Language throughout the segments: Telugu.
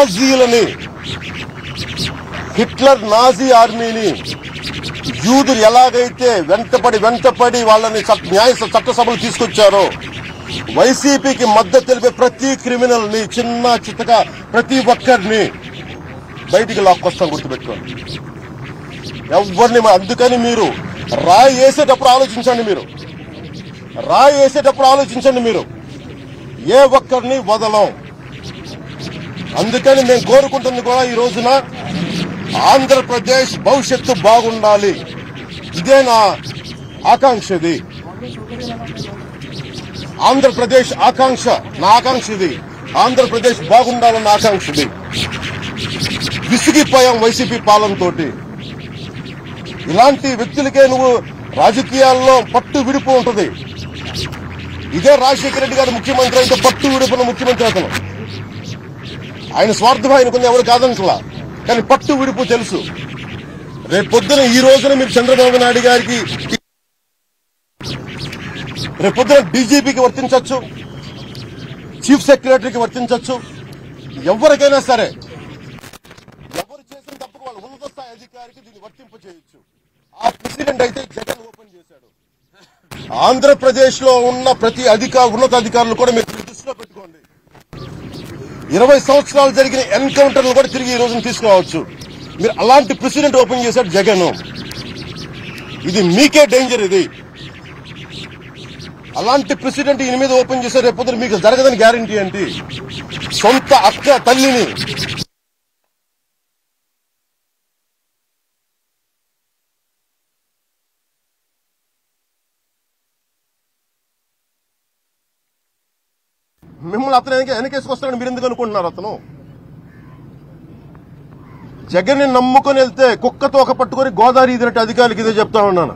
నాజీలని హిట్లర్ నాజీ ఆర్మీని యూదులు ఎలాగైతే వెంటపడి వెంటపడి వాళ్ళని చట్ట- న్యాయ చట్టసభలు తీసుకొచ్చారో వైసీపీకి మద్దతు తెలిపే ప్రతి క్రిమినల్ ని చిన్న చిత్తగా ప్రతి ఒక్కరిని బయటికి లాక్కొస్తాం గుర్తుపెట్టుకోండి ఎవరిని మ- అందుకని మీరు రాయి వేసేటప్పుడు ఆలోచించండి మీరు రాయి వేసేటప్పుడు ఆలోచించండి మీరు ఏ ఒక్కరిని వదలం అందుకని మేము కోరుకుంటుంది కూడా ఈ రోజున ఆంధ్రప్రదేశ్ భవిష్యత్తు బాగుండాలి ఇదే నా ఆకాంక్ష ఇది ఆంధ్రప్రదేశ్ ఆకాంక్ష నా ఆకాంక్ష ఇది ఆంధ్రప్రదేశ్ బాగుండాలన్న ఆకాంక్ష ఇది విసిగిపోయాం వైసీపీ పాలనతోటి ఇలాంటి వ్యక్తులకే నువ్వు రాజకీయాల్లో పట్టు విడుపు ఉంటుంది ఇదే రాజశేఖర రెడ్డి గారు ముఖ్యమంత్రి అయితే పట్టు విడుపున ముఖ్యమంత్రి అతను ఆయన స్వార్థం ఆయనకుంది ఎవరు కాదనుకులా కానీ పట్టు విడుపు తెలుసు రేపు పొద్దున ఈ రోజున మీరు చంద్రబాబు నాయుడు గారికి రేపు పొద్దున డీజీపీకి వర్తించవచ్చు చీఫ్ సెక్రటరీకి వర్తించవచ్చు ఎవరికైనా సరే ఎవరు చేసిన తప్పుకు వాళ్ళు ఉన్నత స్థాయి అధికారికి దీన్ని వర్తింప చేయొచ్చు ఆ ప్రెసిడెంట్ అయితే జగన్ ఓపెన్ చేశాడు ఆంధ్రప్రదేశ్ లో ఉన్న ప్రతి అధికార ఉన్నత అధికారులు కూడా మీరు దృష్టిలో పెట్టుకోండి ఇరవై సంవత్సరాలు జరిగిన ఎన్కౌంటర్లు కూడా తిరిగి ఈ రోజున తీసుకురావచ్చు మీరు అలాంటి ప్రెసిడెంట్ ఓపెన్ చేశాడు జగన్ ఇది మీకే డేంజర్ ఇది అలాంటి ప్రెసిడెంట్ ఈయన మీద ఓపెన్ చేశారు రేపు మీకు జరగదని గ్యారంటీ ఏంటి సొంత అక్క తల్లిని మిమ్మల్ని అతను వెనక వెనకేసుకొస్తాడని మీరు ఎందుకు అనుకుంటున్నారు అతను జగన్ ని నమ్ముకొని వెళ్తే కుక్కతో ఒక పట్టుకొని గోదావరి ఇదినట్టు అధికారులకు ఇదే చెప్తా ఉన్నాను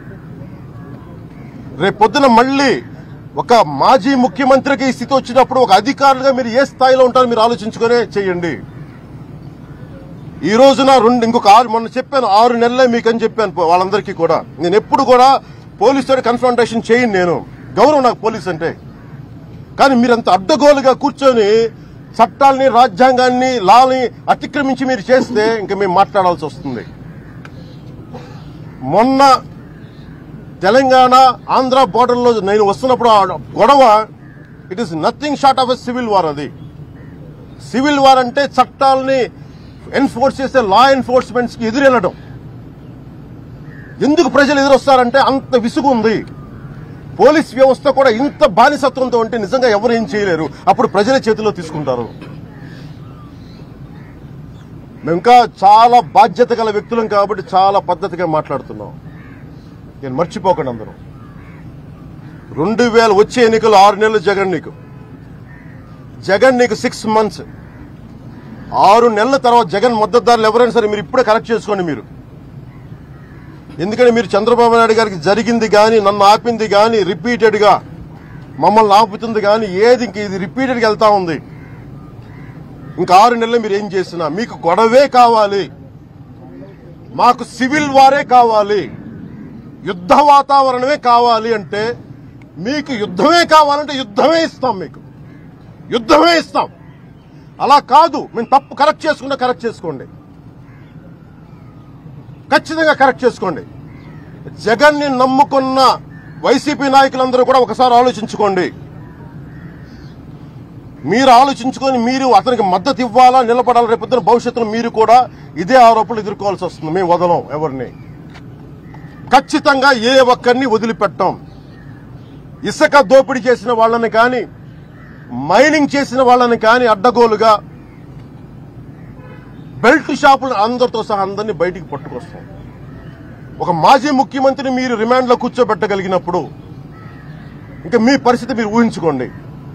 రేపు పొద్దున మళ్ళీ ఒక మాజీ ముఖ్యమంత్రికి ఈ స్థితి వచ్చినప్పుడు ఒక అధికారులుగా మీరు ఏ స్థాయిలో ఉంటారో మీరు ఆలోచించుకునే చేయండి ఈ రోజున రెండు ఇంకొక ఆరు మొన్న చెప్పాను ఆరు నెలలే మీకని చెప్పాను పో- వాళ్ళందరికీ కూడా నేను ఎప్పుడు కూడా పోలీసుతో కన్ఫ్రంటేషన్ చేయను నేను గౌరవం నాకు పోలీస్ అంటే కానీ మీరంత అడ్డగోలుగా కూర్చొని చట్టాలని రాజ్యాంగాన్ని లాని అతిక్రమించి మీరు చేస్తే ఇంకా మేము మాట్లాడాల్సి వస్తుంది మొన్న తెలంగాణ ఆంధ్ర బోర్డర్లో నేను వస్తున్నప్పుడు ఆ గొడవ it is nothing short of a civil war అది సివిల్ వార్ అంటే చట్టాలని ఎన్ఫోర్స్ చేసే లా ఎన్ఫోర్స్మెంట్స్ కి ఎదురెళ్ళడం ఎందుకు ప్రజలు ఎదురొస్తారంటే అంత విసుగు ఉంది పోలీస్ వ్యవస్థ కూడా ఇంత బానిసత్వంతో ఉంటే నిజంగా ఎవరు ఏం చేయలేరు అప్పుడు ప్రజల చేతిలో తీసుకుంటారు మేము ఇంకా చాలా బాధ్యత గల వ్యక్తులం కాబట్టి చాలా పద్ధతిగా మాట్లాడుతున్నాం నేను మర్చిపోకండి అందరూ రెండు వేల వచ్చే ఎన్నికలు ఆరు నెలలు జగన్ నీకు జగన్ నీకు సిక్స్ మంత్స్ ఆరు నెలల తర్వాత జగన్ మద్దతుదారులు ఎవరైనా సరే మీరు ఇప్పుడే కరెక్ట్ చేసుకోండి మీరు ఎందుకంటే మీరు చంద్రబాబు నాయుడు గారికి జరిగింది కానీ నన్ను ఆపింది కానీ రిపీటెడ్ గా మమ్మల్ని ఆపుతుంది కానీ ఏది ఇంక ఇది రిపీటెడ్ గా వెళ్తా ఉంది ఇంకా ఆరు నెలలు మీరు ఏం చేసినా మీకు గొడవే కావాలి మాకు సివిల్ వారే కావాలి యుద్ధ వాతావరణమే కావాలి అంటే మీకు యుద్ధమే కావాలంటే యుద్ధమే ఇస్తాం మీకు యుద్ధమే ఇస్తాం అలా కాదు మేము తప్పు కరెక్ట్ చేసుకుంటే కరెక్ట్ చేసుకోండి ఖచ్చితంగా కరెక్ట్ చేసుకోండి జగన్ ని నమ్ముకున్న వైసీపీ నాయకులందరూ కూడా ఒకసారి ఆలోచించుకోండి మీరు ఆలోచించుకొని మీరు అతనికి మద్దతు ఇవ్వాలా నిలబడాలా రేపొద్దున భవిష్యత్తులో మీరు కూడా ఇదే ఆరోపణలు ఎదుర్కోవాల్సి వస్తుంది మేము వదలం ఎవరిని ఖచ్చితంగా ఏ ఒక్కరిని వదిలిపెట్టాం ఇసుక దోపిడీ చేసిన వాళ్ళని కానీ మైనింగ్ చేసిన వాళ్ళని కానీ అడ్డగోలుగా బెల్ట్ షాపులు అందరితో సహా అందరినీ బయటికి పట్టుకొస్తాం ఒక మాజీ ముఖ్యమంత్రిని మీరు రిమాండ్ లో కూర్చోబెట్టగలిగినప్పుడు ఇంకా మీ పరిస్థితి మీరు ఊహించుకోండి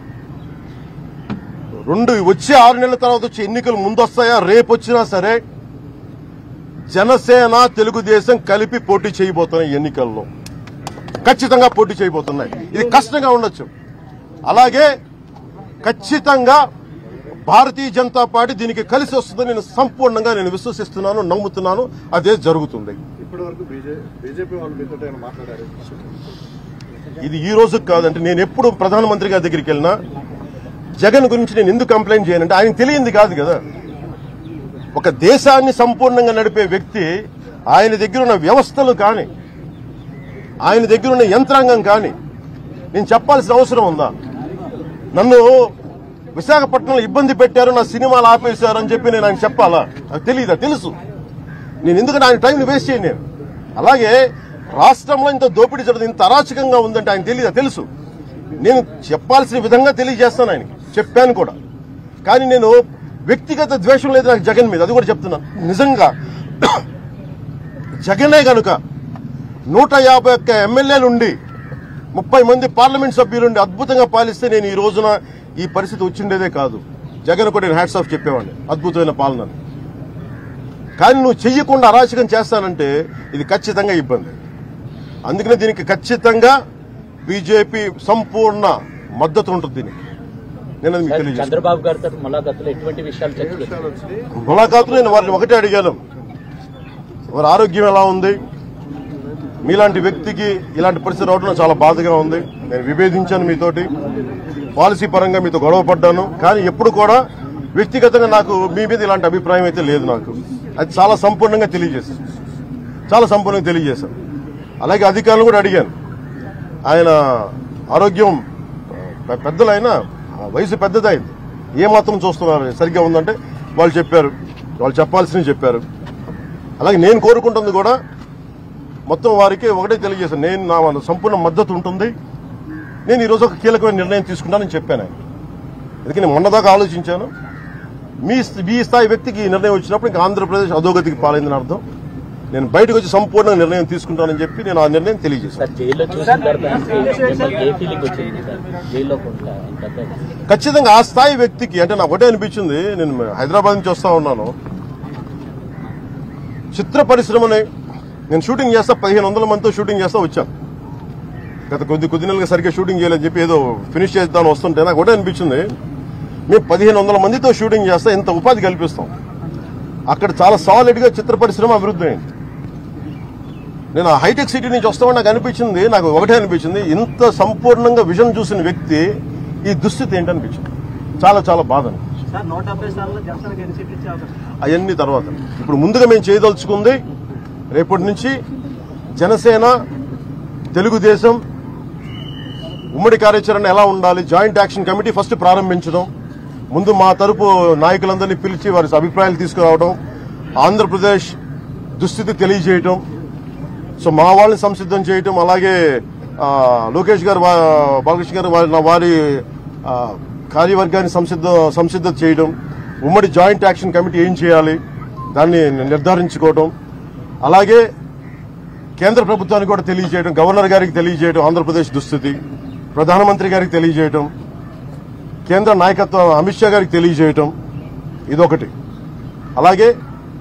రెండు వచ్చే ఆరు నెలల తర్వాత వచ్చే ఎన్నికలు ముందు వస్తాయా రేపు వచ్చినా సరే జనసేన తెలుగుదేశం కలిపి పోటీ చేయబోతున్నాయి ఎన్నికల్లో ఖచ్చితంగా పోటీ చేయబోతున్నాయి ఇది కష్టంగా ఉండొచ్చు అలాగే ఖచ్చితంగా భారతీయ జనతా పార్టీ దీనికి కలిసి వస్తుందని నేను సంపూర్ణంగా నేను విశ్వసిస్తున్నాను నమ్ముతున్నాను అదే జరుగుతుంది ఇప్పటి వరకు బీజేపీ వాళ్ళు మీతో ఏమైనా మాట్లాడారు ఇది ఈ రోజు కాదంటే నేను ఎప్పుడు ప్రధానమంత్రి గారి దగ్గరికి వెళ్ళినా జగన్ గురించి నేను ఎందుకు కంప్లైంట్ చేయనంటే ఆయన తెలియంది కాదు కదా ఒక దేశాన్ని సంపూర్ణంగా నడిపే వ్యక్తి ఆయన దగ్గర ఉన్న వ్యవస్థలు కానీ ఆయన దగ్గర ఉన్న యంత్రాంగం కానీ నేను చెప్పాల్సిన అవసరం ఉందా నన్ను విశాఖపట్నంలో ఇబ్బంది పెట్టారు నా సినిమాలు ఆపేశారు అని చెప్పి నేను ఆయన చెప్పాలా నాకు తెలియదా తెలుసు నేను ఎందుకంటే ఆయన టైంని వేస్ట్ చేయను నేను అలాగే రాష్ట్రంలో ఇంత దోపిడీ జరుగుతుంది ఇంత అరాచకంగా ఉందంటే ఆయన తెలియదా తెలుసు నేను చెప్పాల్సిన విధంగా తెలియజేస్తాను ఆయనకి చెప్పాను కూడా కానీ నేను వ్యక్తిగత ద్వేషం లేదు నాకు జగన్ మీద అది కూడా చెప్తున్నాను నిజంగా జగనే గనుక నూట యాభై ఒక్క ఎమ్మెల్యేలుండి ముప్పై మంది పార్లమెంట్ సభ్యులుండి అద్భుతంగా పాలిస్తే నేను ఈ రోజున ఈ పరిస్థితి వచ్చిండేదే కాదు జగన్ కూడా నేను హ్యాట్స్ ఆఫ్ చెప్పేవాడిని అద్భుతమైన పాలన కానీ నువ్వు చెయ్యకుండా అరాచకం చేస్తానంటే ఇది ఖచ్చితంగా ఇబ్బంది అందుకనే దీనికి ఖచ్చితంగా బీజేపీ సంపూర్ణ మద్దతు ఉంటుంది దీనికి నేను అది మీకు తెలియజేస్తాను చంద్రబాబు గారితో ములాఖాతులో ఎటువంటి విషయాలు చర్చలు ములాఖాతు నేను వారిని ఒకటే అడిగాను వారి ఆరోగ్యం ఎలా ఉంది మీలాంటి వ్యక్తికి ఇలాంటి పరిస్థితి రావడం నాకు చాలా బాధగా ఉంది నేను విభేదించాను మీతోటి పాలసీ పరంగా మీతో గొడవ పడ్డాను కానీ ఎప్పుడు కూడా వ్యక్తిగతంగా నాకు మీ మీద ఇలాంటి అభిప్రాయం అయితే లేదు నాకు అది చాలా సంపూర్ణంగా తెలియజేశాను చాలా సంపూర్ణంగా తెలియజేశాను అలాగే అధికారులు కూడా అడిగాను ఆయన ఆరోగ్యం పె- పెద్దలైనా ఆ వయసు పెద్దదైంది ఏ మాత్రం చూస్తున్నారు సరిగ్గా ఉందంటే వాళ్ళు చెప్పారు వాళ్ళు చెప్పాల్సినవి చెప్పారు అలాగే నేను కోరుకుంటుంది కూడా మొత్తం వారికి ఒకటే తెలియజేశాను నేను నా వాళ్ళ సంపూర్ణ మద్దతు ఉంటుంది నేను ఈరోజు ఒక కీలకమైన నిర్ణయం తీసుకున్నానని చెప్పాను ఆయన ఎందుకని నేను మొన్నదాకా ఆలోచించాను మీ స్థ- మీ స్థాయి వ్యక్తికి ఈ నిర్ణయం వచ్చినప్పుడు ఇంకా ఆంధ్రప్రదేశ్ అధోగతికి పాలైందని అర్థం నేను బయటకు వచ్చి సంపూర్ణ నిర్ణయం తీసుకుంటానని చెప్పి నేను ఆ నిర్ణయం తెలియజేశాను సార్ జైల్లో చూసిన తర్వాత మిమ్మల్ని ఏ ఫీలింగ్ వచ్చింది సార్ జైల్లో కొంత ఇంత ఖచ్చితంగా ఆ స్థాయి వ్యక్తికి అంటే నాకు ఒకటే అనిపించింది నేను హైదరాబాద్ నుంచి వస్తా ఉన్నాను చిత్ర పరిశ్రమని నేను షూటింగ్ చేస్తా పదిహేను వందల మందితో షూటింగ్ చేస్తా వచ్చాను గత కొద్ది కొద్ది నెలలుగా సరిగ్గా షూటింగ్ చేయలేదని చెప్పి ఏదో ఫినిష్ చేద్దాం వస్తుంటే నాకు ఒకటే అనిపించింది మేము పదిహేను వందల మందితో షూటింగ్ చేస్తా ఇంత ఉపాధి కల్పిస్తాం అక్కడ చాలా సాలిడ్ గా చిత్ర పరిశ్రమ అభివృద్ధి అయింది నేను ఆ హైటెక్ సిటీ నుంచి వస్తామని నాకు అనిపించింది నాకు ఒకటే అనిపించింది ఇంత సంపూర్ణంగా విజన్ చూసిన వ్యక్తి ఈ దుస్థితి ఏంటనిపించింది చాలా చాలా బాధ అనిపించింది. సార్ నూట డెబ్బై సార్లు జనసేనకి ఎన్ని సీట్లు ఇచ్చే అవకాశం అవన్నీ తర్వాత ఇప్పుడు ముందుగా మేము చేయదలుచుకుంది రేపటి నుంచి జనసేన తెలుగుదేశం ఉమ్మడి కార్యాచరణ ఎలా ఉండాలి జాయింట్ యాక్షన్ కమిటీ ఫస్ట్ ప్రారంభించడం ముందు మా తరపు నాయకులందరినీ పిలిచి వారి అభిప్రాయాలు తీసుకురావడం ఆంధ్రప్రదేశ్ దుస్థితి తెలియజేయటం సో మా వాళ్ళని సంసిద్ధం చేయటం అలాగే ఆ, లోకేష్ గారు వా- బాలకృష్ణ గారు వారి నా వారి ఆ, కార్యవర్గాన్ని సంసిద్ధ సంసిద్ధత చేయడం ఉమ్మడి జాయింట్ యాక్షన్ కమిటీ ఏం చేయాలి దాన్ని నిర్ధారించుకోవడం అలాగే కేంద్ర ప్రభుత్వానికి కూడా తెలియజేయడం గవర్నర్ గారికి తెలియజేయడం ఆంధ్రప్రదేశ్ దుస్థితి ప్రధానమంత్రి గారికి తెలియజేయడం కేంద్ర నాయకత్వం అమిత్ షా గారికి తెలియజేయటం ఇదొకటి అలాగే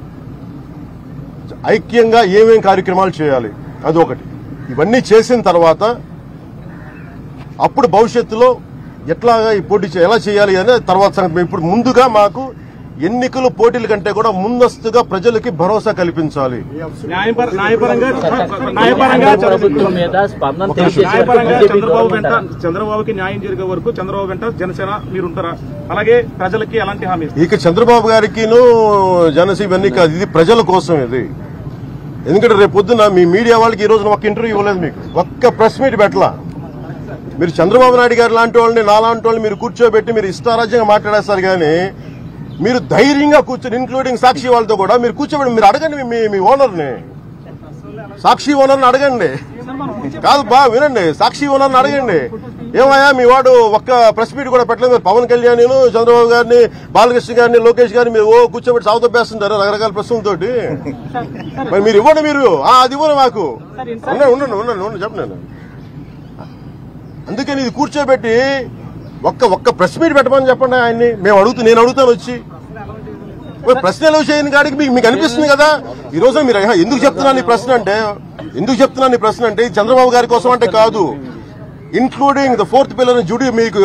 ఐక్యంగా ఏమేం కార్యక్రమాలు చేయాలి అదొకటి ఇవన్నీ చేసిన తర్వాత అప్పుడు భవిష్యత్తులో ఎట్లాగా ఈ పోటీ చే- ఎలా చేయాలి అనే తర్వాత సంగతి ఇప్పుడు ముందుగా మాకు ఎన్నికలు పోటీల కంటే కూడా ముందస్తుగా ప్రజలకి భరోసా కల్పించాలి న్యాయపర న్యాయపరంగా న్యాయపరంగా న్యాయపరంగా ప్రభుత్వం మీద స్పందన ఒక నిమిషం. తెలియజేసే వరకు న్యాయపరంగా BJP చంద్రబాబు వెంట గవర్నమెంట్ చంద్రబాబుకి న్యాయం జరిగే వరకు చంద్రబాబు వెంట జనసేన మీరుంటారా అలాగే ప్రజలకి ఎలాంటి హామీ ఇస్తారు? ఇక చంద్రబాబు గారికిను జనసేన ఇవన్నీ కాదు ఇది ప్రజల కోసం ఇది ఎందుకంటే రేపు పొద్దున మీ మీడియా వాళ్ళకి ఈ రోజున ఒక్క ఇంటర్వ్యూ ఇవ్వలేదు మీకు ఒక్క ప్రెస్ మీట్ పెట్టలా మీరు చంద్రబాబు నాయుడు గారు లాంటి వాళ్ళని నా లాంటి వాళ్ళని మీరు కూర్చోబెట్టి మీరు ఇష్టారాజ్యంగా మాట్లాడేస్తారు కానీ మీరు ధైర్యంగా కూర్చొని ఇంక్లూడింగ్ సాక్షి వాళ్ళతో కూడా మీరు కూర్చోబెట్టి మీరు అడగండి మీ- మీ మీ ఓనర్ని సాక్షి ఓనర్ని అడగండి కాదు బా వినండి సాక్షి ఓనర్ని అడగండి ఏమయ్యా మీ వాడు ఒక్క ప్రెస్ మీట్ కూడా పెట్టలేదు మీరు పవన్ కళ్యాణ్ చంద్రబాబు గారిని బాలకృష్ణ గారిని లోకేష్ గారిని మీరు ఓ కూర్చోబెట్టి సాగుతోపేస్తుంటారు రకరకాల ప్రశ్నలతోటి మరి మీరు ఇవ్వండి మీరు ఆ, అది ఇవ్వండి మాకు ఉండండి ఉండండి ఉండండి ఉండండి చెప్పండి అందుకని ఇది కూర్చోబెట్టి ఒక్క ఒక్క ప్రెస్ మీట్ పెట్టమని చెప్పండి ఆయన్ని మేము అడుగుతూ నేను అడుగుతాను వచ్చి మరి ప్రశ్నలు చేయని కాడికి మీకు మీకు అనిపిస్తుంది కదా ఈ రోజు మీరు "ఆహా, ఎందుకు చెప్తున్నాను ఈ ప్రశ్న అంటే ఎందుకు చెప్తున్నాను ఈ ప్రశ్న అంటే ఇది చంద్రబాబు గారి కోసం అంటే కాదు ఇన్క్లూడింగ్ ద ఫోర్త్ పిల్లర్ జుడి మీకు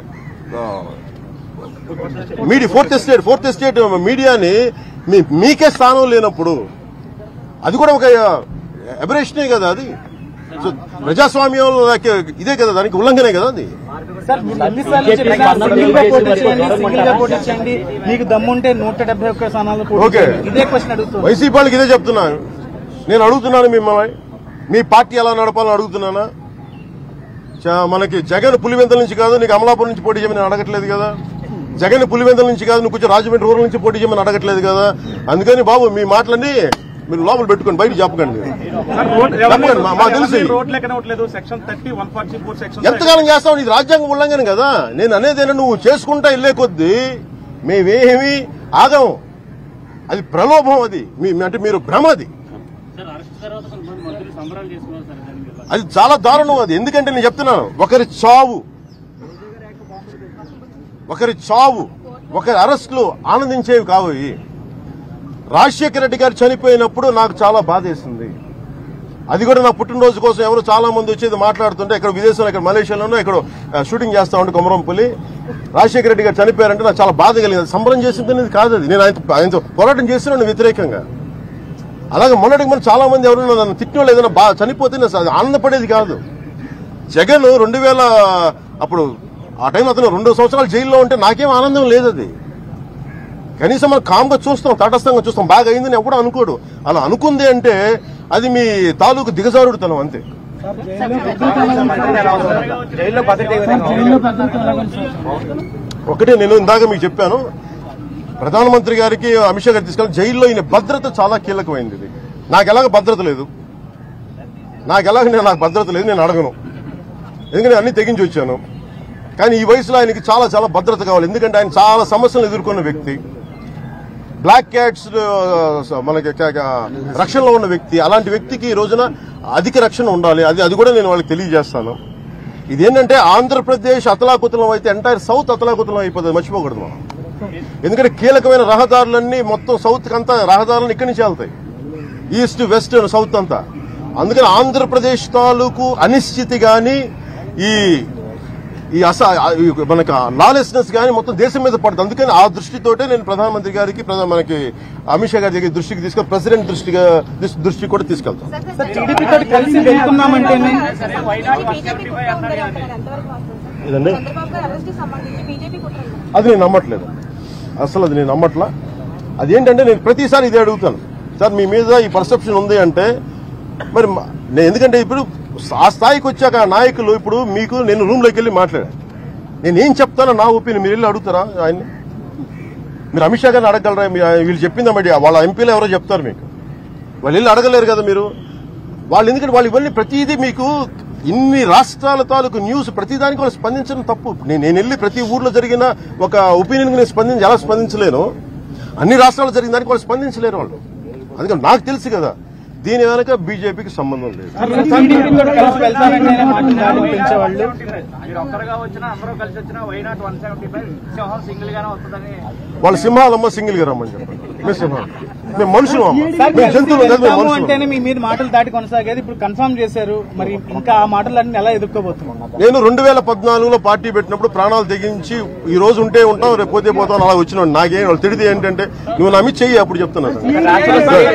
media fourth estate fourth estate మీడియాని మీ మీకే స్థానం లేనప్పుడు అది కూడా ఒక అబరేషనే కదా అది సో ప్రజాస్వామ్యం ఇదే కదా దానికి ఉల్లంఘనే కదా అది సార్ మీరు ఎన్నిసార్లు బీజేపీ చెప్పినా స్పందన సింగిల్ గా చేసి పోటీ వరకు చేయండి, గౌరవం సింగిల్ గా అంటారా? పోటీ చేయండి మీకు దమ్ముంటే నూట డెబ్బై ఒక్క స్థానాల్లో పోటీ ఓకే. చేయండి. ఇదే క్వశ్చన్ అడుగుతుంది వైసీపీ వాళ్ళకి ఇదే చెప్తున్నాను నేను అడుగుతున్నాను మిమ్మల్ని మీ పార్టీ ఎలా నడపాలని అడుగుతున్నానా చ- మనకి జగన్ పులివెందుల నుంచి కాదు నీకు అమలాపురం నుంచి పోటీ చేయమని అడగట్లేదు కదా జగన్ పులివెందుల నుంచి కాదు నువ్వు కొంచెం రాజమండ్రి రూరల్ నుంచి పోటీ చేయమని అడగట్లేదు కదా అందుకని బాబు మీ మాటలన్నీ మీరు లోపల పెట్టుకోండి బయట చెప్పకండి సార్, రోడ్ చెప్పండి, మా- మాకు తెలుసు. ఎవరిని రోడ్ లెక్కనవట్లేదు section thirty one forty four section ఎంతకాలం చేస్తావు ఇది రాజ్యాంగం ఉల్లంఘన కదా నేను అనేదేనా నువ్వు చేసుకుంటా వెళ్ళే కొద్దీ మేమేమి ఆగము అది ప్రలోభం అది మీ అంటే మీరు భ్రమ అది అది చాలా దారుణం అది ఎందుకంటే నేను చెప్తున్నాను ఒకరి చావు ఒకరి చావు ఒకరి అరెస్టులు ఆనందించేవి కావు ఇవి రాజశేఖర రెడ్డి గారు చనిపోయినప్పుడు నాకు చాలా బాధేసింది అది కూడా నా పుట్టినరోజు కోసం ఎవరు చాలా మంది వచ్చేది మాట్లాడుతుంటే ఇక్కడ విదేశంలో ఇక్కడ మలేషియాలోనో ఇక్కడ ఆ, షూటింగ్ చేస్తా ఉంటే కొమరంపల్లి రాజశేఖర రెడ్డి గారు చనిపోయారంటే నాకు చాలా బాధ కలిగింది సంబరం చేసింది అనేది కాదు అది నేను ఆయనతో ఆయనతో పోరాటం చేస్తున్నాను వ్యతిరేకంగా అలాగే మొన్నటికి మన చాలా మంది ఎవరైనా నన్ను తిట్టిన వాళ్ళు ఏదైనా బాగా చనిపోతే నేను అసలు ఆనందపడేది కాదు జగన్ రెండు వేల అప్పుడు ఆ టైం అతను రెండు సంవత్సరాలు జైల్లో ఉంటే నాకేం ఆనందం లేదు అది కనీసం మనం కామ్గా చూస్తాం తటస్థంగా చూస్తాం బాగా అయిందని ఎవడు అనుకోడు అలా అనుకుంది అంటే అది మీ తాలూకు దిగజారుడుతనం అంతే జైల్లో భద్రత ఏ విధంగా ఉంది? ఒకటే నేను ఇందాక మీకు చెప్పాను ప్రధానమంత్రి గారికి అమిత్ షా గారు తీసుకెళ్ళి జైల్లో ఈయన భద్రత చాలా కీలకమైంది ఇది నాకు ఎలాగ భద్రత లేదు నాకు ఎలాగ నేను నాకు భద్రత లేదు నేను అడగను ఎందుకంటే అన్ని తెగించి వచ్చాను కానీ ఈ వయసులో ఆయనకి చాలా చాలా భద్రత కావాలి ఎందుకంటే ఆయన చాలా సమస్యలు ఎదుర్కొన్న వ్యక్తి బ్లాక్ క్యాట్స్ ఆ, మనకి క- క- రక్షణలో ఉన్న వ్యక్తి అలాంటి వ్యక్తికి ఈ రోజున అధిక రక్షణ ఉండాలి అది అది కూడా నేను వాళ్ళకి తెలియజేస్తాను ఇదేంటంటే ఆంధ్రప్రదేశ్ అతలాకుతలం అయితే ఎంటైర్ సౌత్ అతలాకుతలం అయిపోతుంది మర్చిపోకూడదు మనం ఎందుకంటే కీలకమైన రహదారులన్నీ మొత్తం సౌత్ అంతా రహదారులు ఇక్కడి నుంచి వెళ్తాయి ఈస్ట్ వెస్ట్ సౌత్ అంతా అందుకని ఆంధ్రప్రదేశ్ తాలూకు అనిశ్చితి గాని ఈ ఈ అస ఈ మనకి లాలెస్నెస్ గానీ మొత్తం దేశం మీద పడుతుంది అందుకని ఆ దృష్టితోటే నేను ప్రధానమంత్రి గారికి ప్రధాన మనకి అమిత్ షా గారి దగ్గర దృష్టికి తీసుకెళ్ళి ప్రెసిడెంట్ దృష్టిగా దృష్టి- దృష్టికి కూడా తీసుకెళ్తాం సార్ టీడీపీ తోటి కలిసి వెళ్తున్నామంటేనే ఇదండి చంద్రబాబు గారు అరెస్ట్ సంబంధించి బీజేపీ కుట్ర అది నేను నమ్మట్లేదు అసలు అది నేను నమ్మట్లా అదేంటంటే నేను ప్రతిసారి ఇదే అడుగుతాను సార్ మీ మీద ఈ పర్సెప్షన్ ఉంది అంటే మరి మ- నేను ఎందుకంటే ఇప్పుడు ఆ స్థాయికి వచ్చాక ఆ నాయకులు ఇప్పుడు మీకు నేను రూమ్లోకి వెళ్ళి మాట్లాడాను నేను ఏం చెప్తానో నా ఒపీనియన్ మీరు వెళ్ళి అడుగుతారా ఆయన్ని మీరు అమిత్ షా గారిని అడగలరా మీ- వీళ్ళు చెప్పిందా మరి వాళ్ళ ఎంపీలు ఎవరో చెప్తారు మీకు వాళ్ళు వెళ్ళి అడగలేరు కదా మీరు వాళ్ళు ఎందుకంటే వాళ్ళు ఇవన్నీ ప్రతిదీ మీకు ఇన్ని రాష్ట్రాల తాలూకు న్యూస్ ప్రతిదానికి వాళ్ళు స్పందించడం తప్పు నేను నేను వెళ్ళి ప్రతి ఊర్లో జరిగిన ఒక ఒపీనియన్ నేను స్పందించి ఎలా స్పందించలేను అన్ని రాష్ట్రాలు జరిగిన దానికి వాళ్ళు స్పందించలేరు వాళ్ళు అందుకని నాకు తెలుసు కదా దీని వెనక బీజేపీకి సంబంధం లేదు టీడీపీ తోటి కలిసి వెళ్తానంటేనే మాటలు ఆలోచించేవాళ్ళు మీరు ఒక్కరుగా వచ్చినా అందరూ కలిసి వచ్చినా why not one seventy five సింహం సింగిల్ గానే వస్తుందని వాళ్ళ సింహాలమ్మ సింగిల్ గా రమ్మని చెప్పండి మేము సింహాలు మేము మనుషులు అమ్మ సార్ మేము జంతువులు కాదు మేము వెళ్తాము మనుషులు అంటేనే మీ మీద మాటలు దాటి కొనసాగేది ఇప్పుడు కన్ఫర్మ్ చేశారు మరి ఇంకా ఆ మాటలన్నీ ఎలా ఎదుర్కోబోతున్నారు నేను రెండు వేల పద్నాలుగులో పార్టీ పెట్టినప్పుడు ప్రాణాలు తెగించి ఈ రోజు ఉంటే ఉంటాం రేపు పోతే పోతాం అలా వచ్చిన నాకేం వాళ్ళు తిడితే ఏంటంటే నువ్వు నమ్మి చెయ్యి అప్పుడు చెప్తున్నాను